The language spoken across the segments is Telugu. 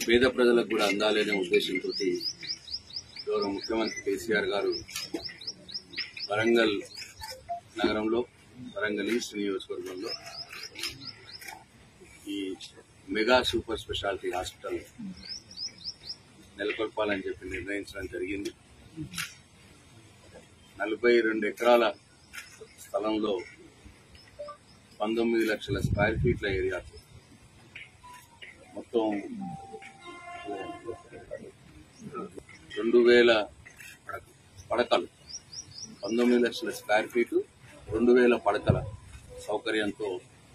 పేద ప్రజలకు కూడా అందాలనే ఉద్దేశంతో గౌరవ ముఖ్యమంత్రి కేసీఆర్ గారు వరంగల్ నగరంలో వరంగల్ ఈస్ట్ నియోజకవర్గంలో ఈ మెగా సూపర్ స్పెషాలిటీ హాస్పిటల్ నెలకొల్పాలని చెప్పి నిర్ణయించడం జరిగింది నలభై రెండు ఎకరాల స్థలంలో పంతొమ్మిది లక్షల స్క్వేర్ ఫీట్ల ఏరియాతో మొత్తం రెండు వేల పడకలు పంతొమ్మిది లక్షల స్క్వేర్ ఫీటు రెండు వేల పడకల సౌకర్యంతో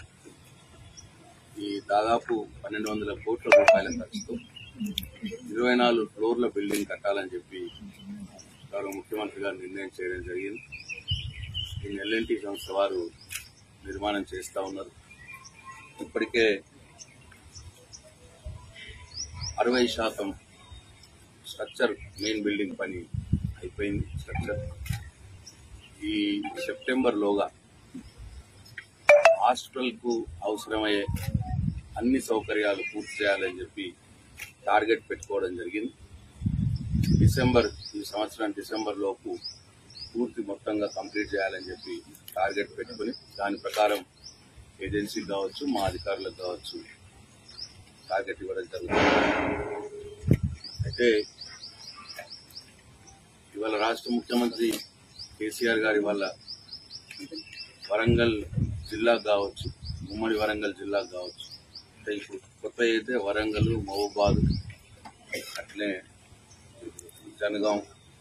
ఈ దాదాపు పన్నెండు వందల కోట్ల రూపాయల ఖర్చుతో ఇరవై నాలుగు ఫ్లోర్ల బిల్డింగ్ కట్టాలని చెప్పి గౌరవ ముఖ్యమంత్రి గారు నిర్ణయం చేయడం జరిగింది ఈ ఎల్ఎన్టీ సంస్థ వారు నిర్మాణం చేస్తా ఉన్నారు ఇప్పటికే అరవై శాతం స్ట్రక్చర్ మెయిన్ బిల్డింగ్ పని అయిపోయింది స్ట్రక్చర్ ఈ సెప్టెంబర్ లోగా హాస్పిటల్ కు అవసరమయ్యే అన్ని సౌకర్యాలు పూర్తి చేయాలని చెప్పి టార్గెట్ పెట్టుకోవడం జరిగింది డిసెంబర్ ఈ సంవత్సరం డిసెంబర్ లోపు పూర్తి మొత్తంగా కంప్లీట్ చేయాలని చెప్పి టార్గెట్ పెట్టుకుని దాని ప్రకారం ఏజెన్సీ కావచ్చు మా అధికారులకు కావచ్చు టార్గెట్ ఇవ్వడం జరుగుతుంది అయితే ఇవాళ రాష్ట్ర ముఖ్యమంత్రి కేసీఆర్ గారి వల్ల వరంగల్ జిల్లాకు కావచ్చు ఉమ్మడి వరంగల్ జిల్లాకు కావచ్చు అంటే ఇప్పుడు కొత్త అయితే వరంగల్ మహబూబాద్ అట్లే జనగాం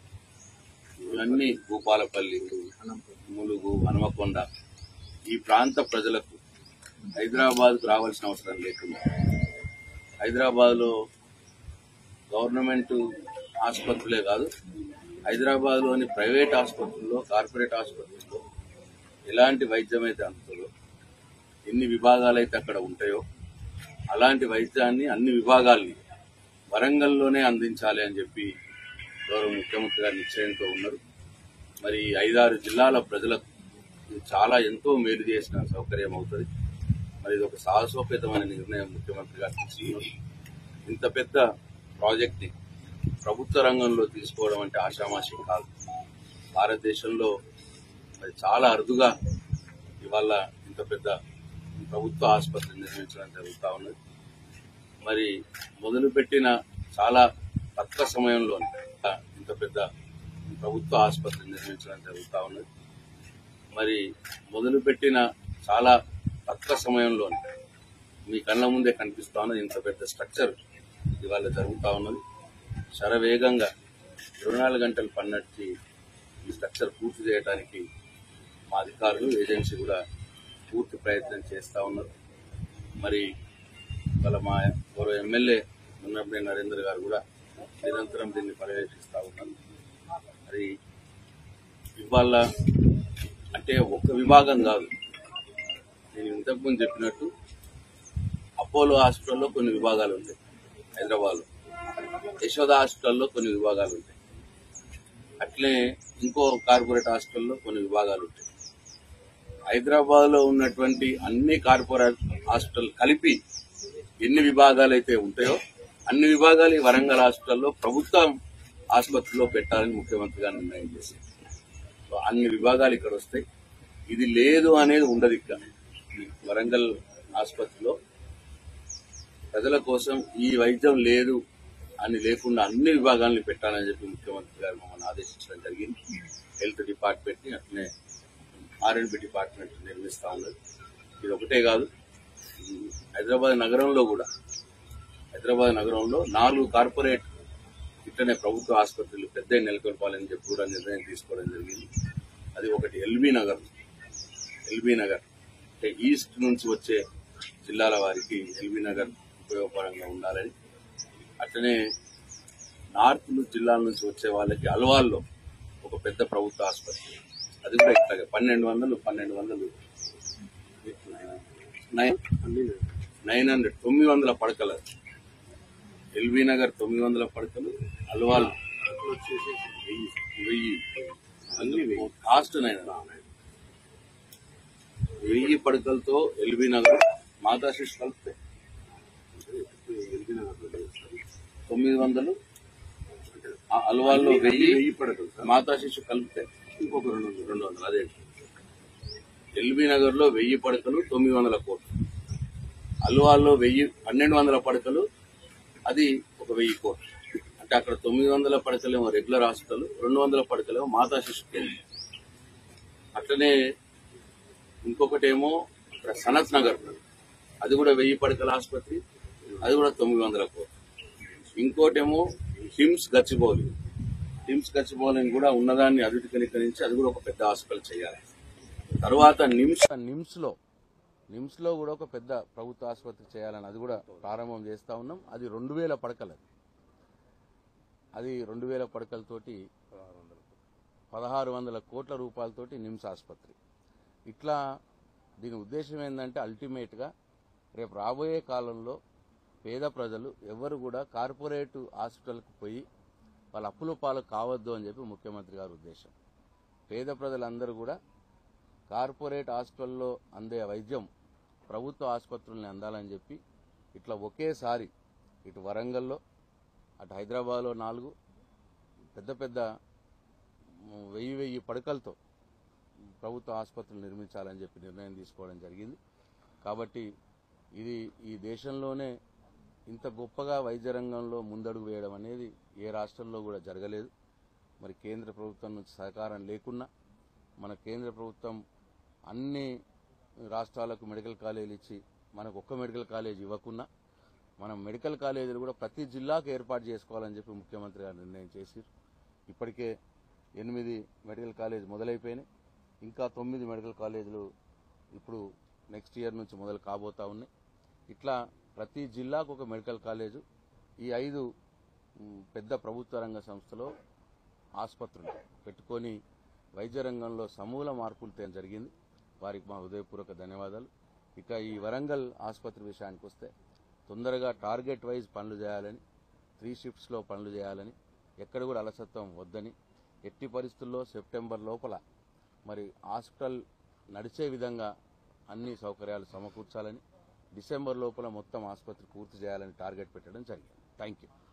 ఇవన్నీ భూపాలపల్లి ములుగు హనుమకొండ ఈ ప్రాంత ప్రజలకు హైదరాబాద్కు రావాల్సిన అవసరం లేకుండా హైదరాబాద్లో గవర్నమెంట్ ఆసుపత్రులే కాదు హైదరాబాద్లోని ప్రైవేట్ ఆసుపత్రుల్లో కార్పొరేట్ ఆసుపత్రుల్లో ఎలాంటి వైద్యం అయితే అందుతుందో ఎన్ని విభాగాలు అయితే అక్కడ ఉంటాయో అలాంటి వైద్యాన్ని అన్ని విభాగాల్ని వరంగల్లోనే అందించాలి అని చెప్పి గౌరవ ముఖ్యమంత్రి గారు నిశ్చయంతో ఉన్నారు మరి ఈ ఐదారు జిల్లాల ప్రజలకు ఇది చాలా ఎంతో మేలు చేసిన సౌకర్యం అవుతుంది మరి ఇది ఒక సాహసోపేతమైన నిర్ణయం ముఖ్యమంత్రి గారు తీసుకున్నారు ఇంత పెద్ద ప్రాజెక్ట్ ని ప్రభుత్వ రంగంలో తీసుకోవడం అంటే ఆషామాషి కాదు భారతదేశంలో మరి చాలా అరుదుగా ఇవాళ ఇంత పెద్ద ప్రభుత్వ ఆసుపత్రి నిర్మించడం జరుగుతూ ఉన్నది మరి మొదలుపెట్టిన చాలా తక్కువ సమయంలో ఇంత పెద్ద ప్రభుత్వ ఆసుపత్రి నిర్మించడం జరుగుతూ ఉన్నది మరి మొదలుపెట్టిన చాలా తక్కువ సమయంలో మీ కళ్ళ ముందే కనిపిస్తా ఉన్నది ఇంత పెద్ద స్ట్రక్చర్ ఇవాళ జరుగుతూ ఉన్నది శరవేగంగా ఇరవై నాలుగు గంటలు పన్నట్టు ఈ స్ట్రక్చర్ పూర్తి చేయడానికి మా అధికారులు ఏజెన్సీ కూడా పూర్తి ప్రయత్నం చేస్తూ ఉన్నారు మరి ఇవాళ మా గౌరవ ఎమ్మెల్యే మున్నపల్లి నరేంద్ర గారు కూడా నిరంతరం దీన్ని పర్యవేక్షిస్తూ ఉన్నారు మరి ఇవాళ అంటే ఒక్క విభాగం కాదు నేను ఇంతకుముందు చెప్పినట్టు అపోలో హాస్పిటల్లో కొన్ని విభాగాలు ఉంటాయి హైదరాబాద్లో యశోద హాస్పిటల్లో కొన్ని విభాగాలు ఉంటాయి అట్లే ఇంకో కార్పొరేట్ హాస్పిటల్లో కొన్ని విభాగాలు ఉంటాయి హైదరాబాద్ లో ఉన్నటువంటి అన్ని కార్పొరేట్ హాస్పిటల్ కలిపి ఎన్ని విభాగాలు అయితే ఉంటాయో అన్ని విభాగాలు ఈ వరంగల్ హాస్పిటల్లో ప్రభుత్వ ఆసుపత్రిలో పెట్టాలని ముఖ్యమంత్రి గారు నిర్ణయం చేశారు సో అన్ని విభాగాలు ఇక్కడ వస్తాయి ఇది లేదు అనేది ఉండదు ఇక్కడ ఈ వరంగల్ ఆసుపత్రిలో ప్రజల కోసం ఈ వైద్యం లేదు అని లేకుండా అన్ని విభాగాలను పెట్టాలని చెప్పి ముఖ్యమంత్రి గారు మమ్మల్ని ఆదేశించడం జరిగింది హెల్త్ డిపార్ట్మెంట్ ని అట్లనే ఆర్ఎండ్బి డిపార్ట్మెంట్ నిర్మిస్తా ఉన్నది ఇది ఒకటే కాదు ఈ హైదరాబాద్ నగరంలో కూడా హైదరాబాద్ నగరంలో నాలుగు కార్పొరేట్ ఇట్లనే ప్రభుత్వ ఆసుపత్రులు పెద్ద నెలకొల్పాలని చెప్పి కూడా నిర్ణయం తీసుకోవడం జరిగింది అది ఒకటి ఎల్బీ నగర్ ఎల్బీ నగర్ అంటే ఈస్ట్ నుంచి వచ్చే జిల్లాల వారికి ఎల్బీ నగర్ ఉపయోగకరంగా ఉండాలని అట్లనే నార్త్ జిల్లాల నుంచి వచ్చే వాళ్ళకి అల్వాల్లో ఒక పెద్ద ప్రభుత్వ ఆసుపత్రి అది కూడా ఇట్లాగే పన్నెండు వందలు పన్నెండు వందలు నైన్ నైన్ హండ్రెడ్ తొమ్మిది వందల పడకలు ఎల్బీ నగర్ తొమ్మిది వందల పడకలు అల్వాల్ వచ్చేసి వెయ్యి వెయ్యి అన్ని వెయ్యి కాస్ట్ నైన్ వెయ్యి పడకలతో ఎల్బీ నగర్ మాతా శిశు కలిపితే ఎల్బీ నగర్ తొమ్మిది వందలు ఆ అల్వాల్లో వెయ్యి వెయ్యి పడకలు సార్ మాతా శిశు కలిపితే ఇంకొక రెండు వందలు రెండు వందలు అదే ఎల్బీ నగర్ లో వెయ్యి పడకలు తొమ్మిది వందల కోట్లు అల్వాల్లో వెయ్యి పన్నెండు వందల పడకలు అది ఒక వెయ్యి కోట్లు అంటే అక్కడ తొమ్మిది వందల పడకలేమో రెగ్యులర్ హాస్పిటల్ రెండు వందల పడకలేమో మాతా శిశు కేంద్రం అట్లనే ఇంకొకటేమో ఇక్కడ సనత్ నగర్ అది కూడా వెయ్యి పడకల ఆసుపత్రి అది కూడా తొమ్మిది వందల కోట్లు ఇంకోటేమో హిమ్స్ గచ్చిబౌలి హిమ్స్ గచ్చిబౌలిని కూడా ఉన్నదాన్ని అభివృద్ధీకరించి అది కూడా ఒక పెద్ద హాస్పిటల్ చేయాలి తర్వాత నిమ్స్ నిమ్స్ లో నిమ్స్ లో కూడా ఒక పెద్ద ప్రభుత్వ ఆసుపత్రి చేయాలని అది కూడా ప్రారంభం చేస్తా ఉన్నాం అది రెండు వేల పడకలది అది రెండు వేల పడకలతోటి పదహారు వందల కోట్ల రూపాయలతోటి నిమ్స్ ఆసుపత్రి ఇట్లా దీని ఉద్దేశం ఏంటంటే అల్టిమేట్ గా రేపు రాబోయే కాలంలో పేద ప్రజలు ఎవరు కూడా కార్పొరేట్ హాస్పిటల్కి పోయి వాళ్ళ అప్పుల పాలు కావద్దు అని చెప్పి ముఖ్యమంత్రి గారి ఉద్దేశం పేద ప్రజలందరూ కూడా కార్పొరేట్ హాస్పిటల్లో అందే వైద్యం ప్రభుత్వ ఆసుపత్రుల్ని అందాలని చెప్పి ఇట్లా ఒకేసారి ఇటు వరంగల్లో అటు హైదరాబాద్లో నాలుగు పెద్ద పెద్ద మ్, వెయ్యి వెయ్యి పడకలతో ప్రభుత్వ ఆసుపత్రులు నిర్మించాలని చెప్పి నిర్ణయం తీసుకోవడం జరిగింది కాబట్టి ఇది ఈ దేశంలోనే ఇంత గొప్పగా వైద్య రంగంలో ముందడుగు వేయడం అనేది ఏ రాష్ట్రంలో కూడా జరగలేదు మరి కేంద్ర ప్రభుత్వం నుంచి సహకారం లేకున్నా మన కేంద్ర ప్రభుత్వం అన్ని రాష్ట్రాలకు మెడికల్ కాలేజీలు ఇచ్చి మనకు ఒక్క మెడికల్ కాలేజ్ ఇవ్వకున్నా మనం మెడికల్ కాలేజీలు కూడా ప్రతి జిల్లాకు ఏర్పాటు చేసుకోవాలని చెప్పి ముఖ్యమంత్రి గారు నిర్ణయం చేసి ఇప్పటికే ఎనిమిది మెడికల్ కాలేజ్ మొదలైపోయినాయి ఇంకా తొమ్మిది మెడికల్ కాలేజీలు ఇప్పుడు నెక్స్ట్ ఇయర్ నుంచి మొదలు కాబోతా ఉన్నాయి ఇట్లా ప్రతి జిల్లాకు ఒక మెడికల్ కాలేజు ఈ ఐదు మ్, పెద్ద ప్రభుత్వ రంగ సంస్థలో ఆసుపత్రులు పెట్టుకొని వైద్య రంగంలో సమూల మార్పులు తేవడం జరిగింది వారికి మా హృదయపూర్వక ధన్యవాదాలు ఇక ఈ వరంగల్ ఆసుపత్రి విషయానికి వస్తే తొందరగా టార్గెట్ వైజ్ పనులు చేయాలని త్రీ షిఫ్ట్స్లో పనులు చేయాలని ఎక్కడ కూడా అలసత్వం వద్దని ఎట్టి పరిస్థితుల్లో సెప్టెంబర్ లోపల మరి హాస్పిటల్ నడిచే విధంగా అన్ని సౌకర్యాలు సమకూర్చాలని డిసెంబర్ లోపల మొత్తం ఆసుపత్రి పూర్తి చేయాలని టార్గెట్ పెట్టడం జరిగింది థ్యాంక్ యూ